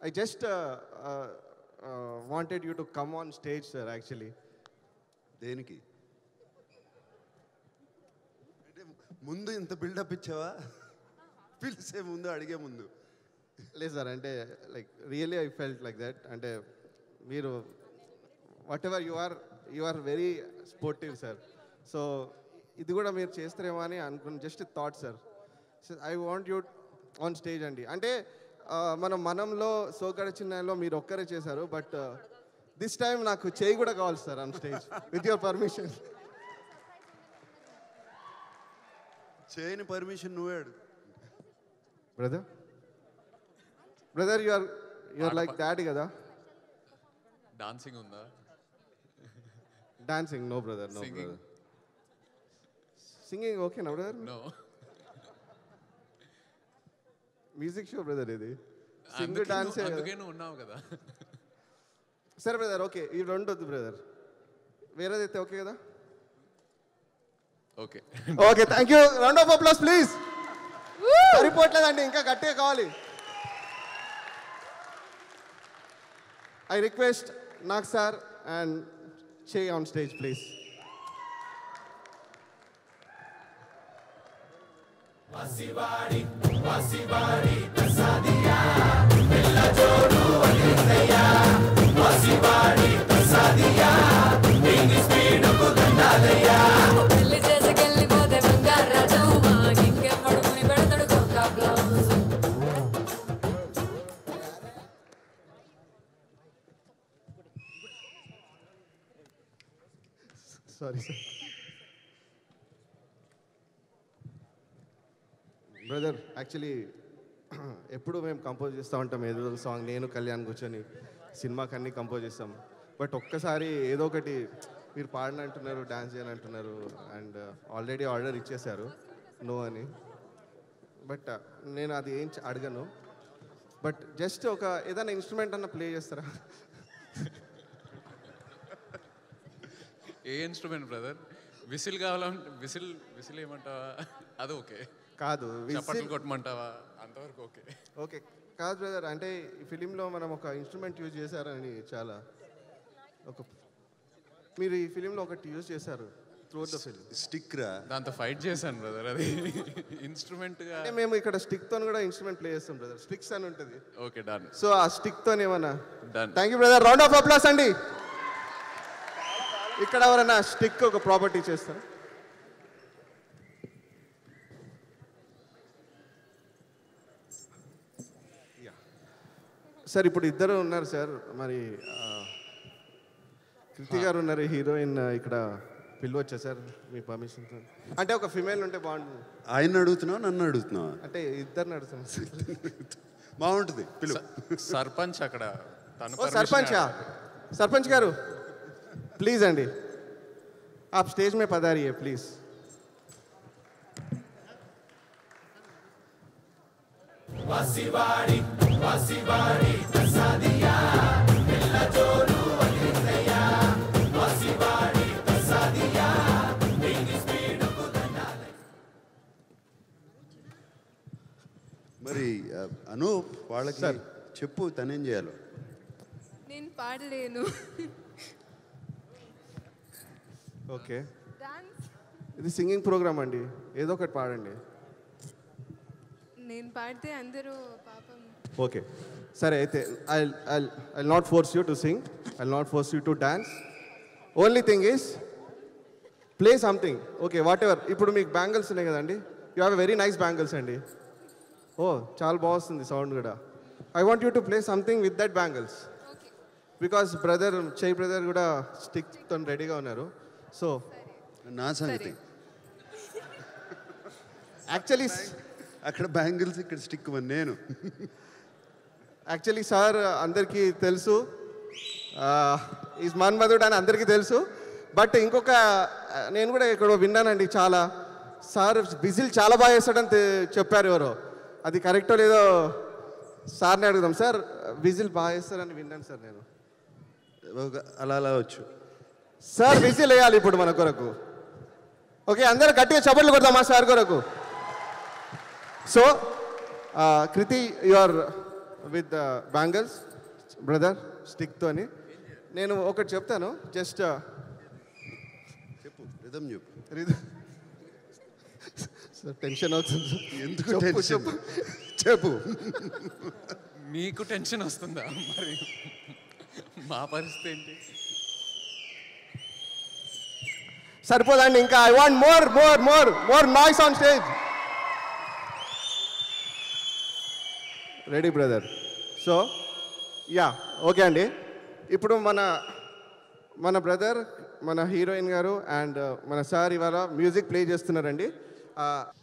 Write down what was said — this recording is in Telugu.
I just wanted you to come on stage sir actually దేనికి అంటే ముందు ఇంత బిల్డప్ ఇచ్చావా పిలిచే ముందు అడిగే ముందు లేదు సార్ అంటే like really I felt like that అంటే మీరు whatever you are you are very sportive sir so ఇది కూడా మీరు చేస్తారేమో అని అనుకున్న just thought sir I want you on stage అండి అంటే ఆ, మనం మనంలో సోకడ చిన్నలో మీరు ఒక్కరే చేశారు బట్ దిస్ టైం నాకు చేయి కూడా కావాలి sir on stage with your permission చేయని పర్మిషన్ నువ్వే అడుగు brother brother you are you are like daddy కదా డాన్సింగ్ ఉందా dancing no brother no Singing? Brother singing ఓకేనా brother no music show brother ఇది సింగ్ అందుకే డాన్స్ నువ్వు- అందుకే నువ్వు ఉన్నావు కదా సరే బ్రదర్ ఓకే ఇవి రెండు వద్దు బ్రదర్ వేరేది అయితే ఓకే కదా okay okay thank you round of applause please సరిపోవట్లేదండి ఇంకా గట్టిగా కావాలి I request Nag sir and Chay on stage please పెళ్లి చేసుకెళ్ళిపోతే బంగారాజు ఇంకెప్పుడు ముని పెడతాడు కొత్త blouse sorry sir brother actually ఎప్పుడు మేము కంపోజ్ చేస్తూ ఉంటాం ఏదో ఒక సాంగ్ నేను కళ్యాణ్ కూర్చొని సినిమాకి అన్నీ కంపోజ్ చేస్తాం బట్ ఒక్కసారి ఏదో ఒకటి మీరు పాడని అంటున్నారు డ్యాన్స్ చేయని అంటున్నారు అండ్ ఆల్రెడీ ఆర్డర్ ఇచ్చేశారు నో అని బట్ నేను అది ఏం చ- అడగను బట్ జస్ట్ ఒక ఏదైనా ఇన్స్ట్రుమెంట్ అన్న ప్లే చేస్తారా ఏ ఇన్స్ట్రుమెంట్ బ్రదర్ విసిల్ కావాలంటే విసిల్ విసిల్ ఏమంటావా అది ఓకే కాదు చప్పట్లు whistle- కొట్టమంటావా అంతవరకు ఓకే ఓకే కాదు బ్రదర్ అంటే ఈ ఫిలింలో మనం ఒక ఇన్స్ట్రుమెంట్ యూజ్ చేశారని చాలా ఒక మీరు ఈ ఫిలింలో ఒకటి యూజ్ చేశారు త్రూ ద ఫిల్మ్ స్టిక్ రా దాంతో ఫైట్ చేశాను బ్రదర్ అది ఇన్స్ట్రుమెంట్గా అంటే మేము ఇక్కడ స్టిక్ తో కూడా ఇన్స్ట్రుమెంట్ ప్లే చేస్తాం బ్రదర్ స్టిక్స్ అని ఉంటుంది ఓకే డన్ సో ఆ స్టిక్ తో ఏమన్నా done thank you brother round of applause అండి ఇక్కడ ఎవరైనా స్టిక్ ఒక ప్రాపర్టీ చేస్తారు సార్ ఇప్పుడు ఇద్దరు ఉన్నారు సార్ మరి ఆ, కృతి గారు ఉన్నారు హీరోయిన్ ఇక్కడ పిలవచ్చా సార్ మీ పర్మిషన్ అంటే ఒక ఫిమేల్ ఉంటే బాగుంటుంది ఆయన అడుగుతున్నావా నన్ను అడుగుతున్నావా అంటే ఇద్దరిని అడుగుతాం సార్ బాగుంటుంది పిలువు సర్పంచ్ అక్కడ తను ఓ permission सरपंच सरपंच గారు ప్లీజ్ అండి आप स्टेज में पधारिए प्लीज మరి ఆ, అనూప్ వాళ్ళకి సార్. చెప్పు తనేం చేయాలో నేను పాడలేను ఓకే డాన్స్ ఇది సింగింగ్ ప్రోగ్రామ్ అండి ఏదో ఒకటి పాడండి నేను పాడితే అందరూ పాపం ఓకే సరే అయితే I I I not force you to sing I not force you to dance only thing is play something okay whatever ఇప్పుడు మీకు బ్యాంగిల్స్ ఉన్నాయి కదండి you have very nice bangles అండి ఓ చాలా బాగుంది సౌండ్ కూడా I want you to play something with that bangles because brother Chay brother కూడా స్టిక్తో రెడీగా ఉన్నారు సో నా సంగతి యాక్చువల్లీ అక్కడ బ్యాంగిల్స్ ఇక్కడ స్టిక్ నేను యాక్చువల్లీ సార్ అందరికీ తెలుసు ఈజ్ మన్మధుడు అని అందరికీ తెలుసు బట్ ఇంకొక ఆ, నేను కూడా ఇక్కడ విన్నానండి చాలా సార్ బిజిల్ చాలా బాగా చేస్తాడని తె- చెప్పారు ఎవరో అది కరెక్టో లేదో సార్ని అడుగుదాం సార్ విజిల్ బాగా చేస్తారని విన్నాను సార్ నేను ఒక- అలా అలా వచ్చు సార్ విజిల్ వేయాలి ఇప్పుడు మన కొరకు ఓకే అందరూ గట్టిగా చప్పట్లు కొడదాం మా సార్ కొరకు so Kriti you are with bangles brother స్టిక్తోని నేను ఒకటి చెప్తాను జస్ట్ చెప్పు రిధం చెప్పు టెన్షన్ అవుతుంది ఎందుకు చెప్పు, టెన్షన్ చెప్పు. చెప్పు మీకు టెన్షన్ వస్తుందా మరి మా పరిస్థితి ఏంటి సరిపోదండి ఇంకా I want more more more more noise on stage ready brother so yeah okay అండి ఇప్పుడు మన మన బ్రదర్ మన హీరోయిన్ గారు అండ్ మన సార్ ఇవాళ మ్యూజిక్ ప్లే చేస్తున్నారండి ఆ,